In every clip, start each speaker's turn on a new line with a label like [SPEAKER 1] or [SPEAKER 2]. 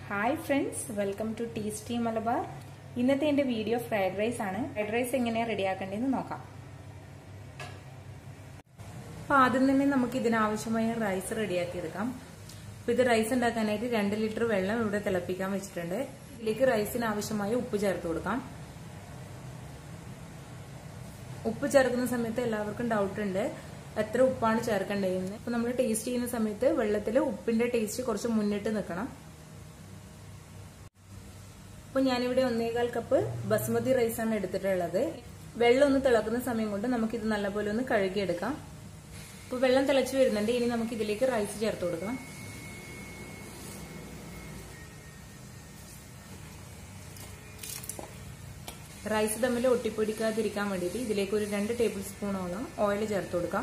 [SPEAKER 1] hi friends welcome to tasty Malabar ഇന്നത്തെ എൻ്റെ video fried rice ആണ് ഫ്രൈഡ് റൈസ് എങ്ങനെയാണ് റെഡിയാക്കേണ്ടതെന്ന് നോക്കാം അപ്പോൾ ആദ്യം തന്നെ നമുക്ക് ഇതിനാവശ്യമായ റൈസ് റെഡിയാക്കി എടുക്കാം അപ്പോൾ ഇത് റൈസ് ഉണ്ടാക്കാനായിട്ട് രണ്ട് ലിറ്റർ വെള്ളം ഇവിടെ തിളപ്പിക്കാൻ വെച്ചിട്ടുണ്ട് ഇതിലേക്ക് റൈസിന് ആവശ്യമായ ഉപ്പ് ചേർത്ത് കൊടുക്കാം ഉപ്പ് ചേർക്കുന്ന സമയത്ത് എല്ലാവർക്കും ഡൗട്ട് ഉണ്ട് എത്ര ഉപ്പാണ് ചേർക്കേണ്ടതെന്ന് അപ്പൊ നമ്മൾ ടേസ്റ്റ് ചെയ്യുന്ന സമയത്ത് വെള്ളത്തിൽ ഉപ്പിന്റെ ടേസ്റ്റ് കുറച്ച് മുന്നിട്ട് നിൽക്കണം അപ്പൊ ഞാനിവിടെ ഒന്നേകാൽ കപ്പ് ബസ്മതി റൈസ് ആണ് എടുത്തിട്ടുള്ളത് വെള്ളം ഒന്ന് തിളക്കുന്ന സമയം കൊണ്ട് നമുക്ക് ഇത് നല്ലപോലെ ഒന്ന് കഴുകിയെടുക്കാം അപ്പൊ വെള്ളം തിളച്ചു വരുന്നുണ്ട് ഇനി നമുക്ക് ഇതിലേക്ക് റൈസ് ചേർത്ത് കൊടുക്കാം റൈസ് തമ്മിൽ ഒട്ടിപ്പൊടിക്കാതിരിക്കാൻ വേണ്ടിയിട്ട് ഇതിലേക്ക് ഒരു രണ്ട് ടേബിൾ സ്പൂണോളം ഓയിൽ ചേർത്ത് കൊടുക്കാം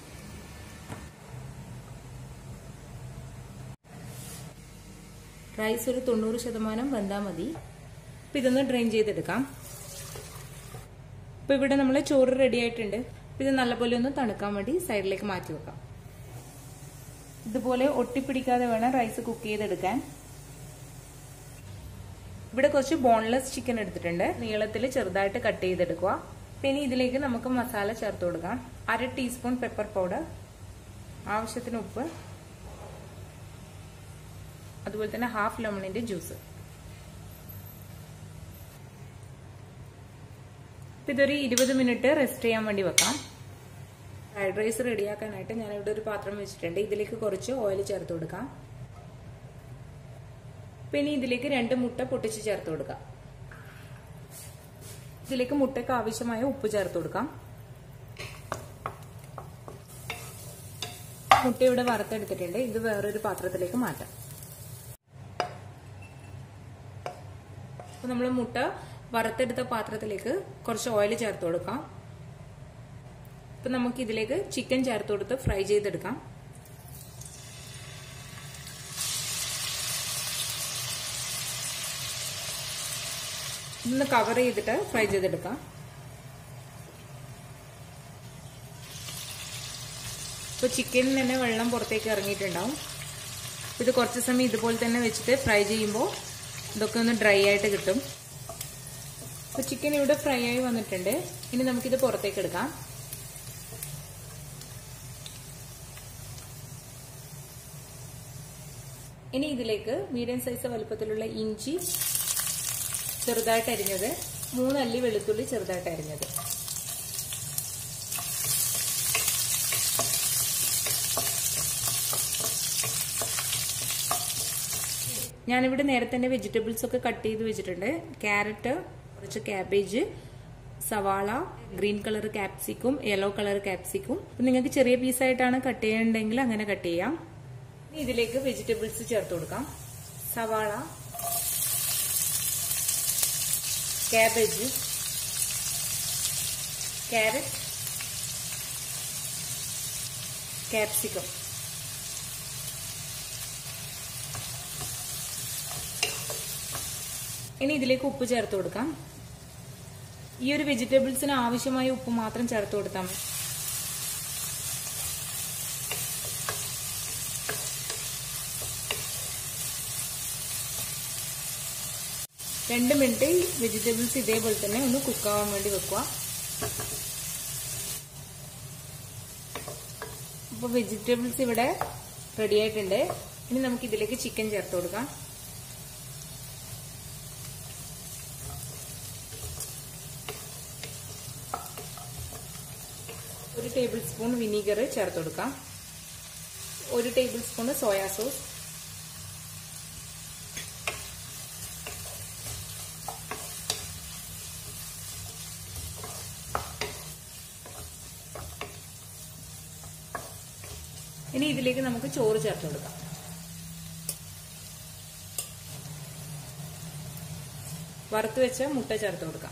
[SPEAKER 1] റൈസ് ഒരു തൊണ്ണൂറ് ശതമാനം വെന്താൽ മതി അപ്പം ഇതൊന്ന് ഡ്രെയിൻ ചെയ്തെടുക്കാം അപ്പം ഇവിടെ നമ്മൾ ചോറ് റെഡി ആയിട്ടുണ്ട് ഇത് നല്ലപോലെ ഒന്ന് തണുക്കാൻ വേണ്ടി സൈഡിലേക്ക് മാറ്റി വെക്കാം ഇതുപോലെ ഒട്ടിപ്പിടിക്കാതെ വേണം റൈസ് കുക്ക് ചെയ്തെടുക്കാൻ ഇവിടെ കുറച്ച് ബോൺലെസ് ചിക്കൻ എടുത്തിട്ടുണ്ട് നീളത്തിൽ ചെറുതായിട്ട് കട്ട് ചെയ്തെടുക്കുക പിന്നെ ഇതിലേക്ക് നമുക്ക് മസാല ചേർത്ത് കൊടുക്കാം അര ടീസ്പൂൺ പെപ്പർ പൗഡർ ആവശ്യത്തിന് ഉപ്പ് അതുപോലെ തന്നെ ഹാഫ് ലെമണിന്റെ ജ്യൂസ് ഇതൊരു ഇരുപത് മിനിറ്റ് റെസ്റ്റ് ചെയ്യാൻ വേണ്ടി വെക്കാം ഫ്രൈഡ് റൈസ് റെഡിയാക്കാനായിട്ട് ഞാൻ ഇവിടെ ഒരു പാത്രം വെച്ചിട്ടുണ്ട് ഇതിലേക്ക് കുറച്ച് ഓയിൽ ചേർത്ത് കൊടുക്കാം പിന്നെ ഇതിലേക്ക് രണ്ട് മുട്ട പൊട്ടിച്ച് ചേർത്ത് കൊടുക്കാം ഇതിലേക്ക് മുട്ടയ്ക്ക് ആവശ്യമായ ഉപ്പ് ചേർത്ത് കൊടുക്കാം മുട്ട ഇവിടെ വറുത്തെടുത്തിട്ടുണ്ട് ഇത് വേറൊരു പാത്രത്തിലേക്ക് മാറ്റാം അപ്പൊ നമ്മൾ മുട്ട വറുത്തെടുത്ത പാത്രത്തിലേക്ക് കുറച്ച് ഓയിൽ ചേർത്ത് കൊടുക്കാം അപ്പൊ നമുക്ക് ഇതിലേക്ക് ചിക്കൻ ചേർത്ത് കൊടുത്ത് ഫ്രൈ ചെയ്തെടുക്കാം ഇന്ന് കവർ ചെയ്തിട്ട് ഫ്രൈ ചെയ്തെടുക്കാം ഇപ്പോൾ ചിക്കനിൽ തന്നെ വെള്ളം പുറത്തേക്ക് ഇറങ്ങിയിട്ടുണ്ടാവും ഇത് കുറച്ച് സമയം ഇതുപോലെ തന്നെ വെച്ചിട്ട് ഫ്രൈ ചെയ്യുമ്പോൾ ഇതൊക്കെ ഒന്ന് ഡ്രൈ ആയിട്ട് കിട്ടും അപ്പോൾ ചിക്കൻ ഇവിടെ ഫ്രൈ ആയി വന്നിട്ടുണ്ട് ഇനി നമുക്കിത് പുറത്തേക്ക് എടുക്കാം ഇനി ഇതിലേക്ക് മീഡിയം സൈസ് വലുപ്പത്തിലുള്ള ഇഞ്ചി ചെറുതായിട്ട് അരിഞ്ഞത് മൂന്നല്ലി വെളുത്തുള്ളി ചെറുതായിട്ട് അരിഞ്ഞത് ഞാനിവിടെ നേരത്തെ തന്നെ വെജിറ്റബിൾസ് ഒക്കെ കട്ട് ചെയ്ത് വെച്ചിട്ടുണ്ട് ക്യാരറ്റ് കുറച്ച് ക്യാബേജ് സവാള ഗ്രീൻ കളർ ക്യാപ്സിക്കും യെല്ലോ കളർ ക്യാപ്സിക്കും നിങ്ങൾക്ക് ചെറിയ പീസായിട്ടാണ് കട്ട് ചെയ്യണ്ടെങ്കിൽ അങ്ങനെ കട്ട് ചെയ്യാം ഇതിലേക്ക് വെജിറ്റബിൾസ് ചേർത്ത് കൊടുക്കാം സവാള ക്യാബേജ് ക്യാരറ്റ് ക്യാപ്സിക്കം ഇനി ഇതിലേക്ക് ഉപ്പ് ചേർത്ത് കൊടുക്കാം ഈ ഒരു വെജിറ്റബിൾസിന് ആവശ്യമായ ഉപ്പ് മാത്രം ചേർത്ത് കൊടുത്താൽ മതി രണ്ട് മിനിറ്റ് വെജിറ്റബിൾസ് ഇതേപോലെ തന്നെ ഒന്ന് കുക്കാവാൻ വേണ്ടി വെക്കുക അപ്പോൾ വെജിറ്റബിൾസ് ഇവിടെ റെഡി ആയിട്ടുണ്ട് ഇനി നമുക്ക് ഇതിലേക്ക് ചിക്കൻ ചേർത്ത് കൊടുക്കാം ഒരു ടേബിൾ സ്പൂൺ വിനീഗർ ചേർത്ത് കൊടുക്കാം ഒരു ടേബിൾ സ്പൂൺ സോയാ സോസ് ഇനി ഇതിലേക്ക് നമുക്ക് ചോറ് ചേർത്ത് കൊടുക്കാം വറുത്ത് വെച്ച മുട്ട ചേർത്ത് കൊടുക്കാം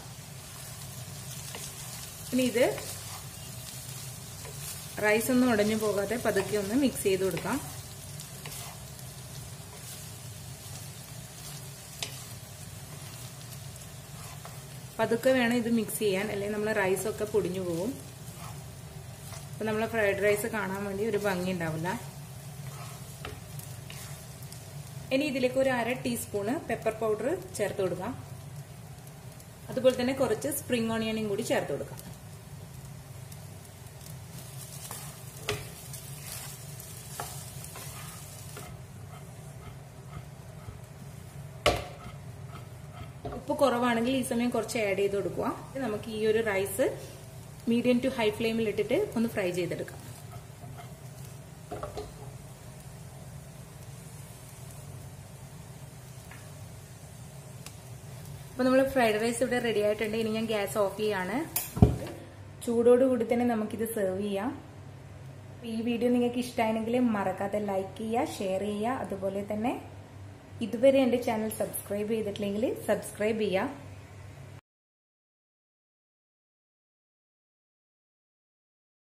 [SPEAKER 1] ഇനി ഇത് റൈസ് ഒന്നും ഉടഞ്ഞു പോകാതെ പതുക്കെ ഒന്ന് മിക്സ് ചെയ്ത് കൊടുക്കാം പതുക്കെ വേണം ഇത് മിക്സ് ചെയ്യാൻ അല്ലെങ്കിൽ നമ്മൾ റൈസൊക്കെ പൊടിഞ്ഞു പോകും അപ്പം നമ്മൾ ഫ്രൈഡ് റൈസ് കാണാൻ വേണ്ടി ഒരു ഭംഗി ഉണ്ടാവില്ല ഇനി ഇതിലേക്ക് ഒരു അര ടീസ്പൂണ് പെപ്പർ പൗഡർ ചേർത്ത് കൊടുക്കാം അതുപോലെ തന്നെ കുറച്ച് സ്പ്രിംഗ് ഓണിയനും കൂടി ചേർത്ത് കൊടുക്കാം ഉപ്പ് കുറവാണെങ്കിൽ ഈ സമയം കുറച്ച് ആഡ് ചെയ്ത് കൊടുക്കുക നമുക്ക് ഈ ഒരു റൈസ് മീഡിയം ടു ഹൈ ഫ്ലെയിമിൽ ഇട്ടിട്ട് ഒന്ന് ഫ്രൈ ചെയ്തെടുക്കാം അപ്പൊ നമ്മൾ ഫ്രൈഡ് റൈസ് ഇവിടെ റെഡി ആയിട്ടുണ്ട് ഇനി ഞാൻ ഗ്യാസ് ഓഫ് ചെയ്യാണ് ചൂടോടുകൂടി തന്നെ നമുക്കിത് സെർവ് ചെയ്യാം ഈ വീഡിയോ നിങ്ങൾക്ക് ഇഷ്ടമായെങ്കിൽ മറക്കാതെ ലൈക്ക് ചെയ്യുക ഷെയർ ചെയ്യുക അതുപോലെ തന്നെ ഇതുവരെ എന്റെ ചാനൽ സബ്സ്ക്രൈബ് ചെയ്തിട്ടില്ലെങ്കിൽ സബ്സ്ക്രൈബ് ചെയ്യുക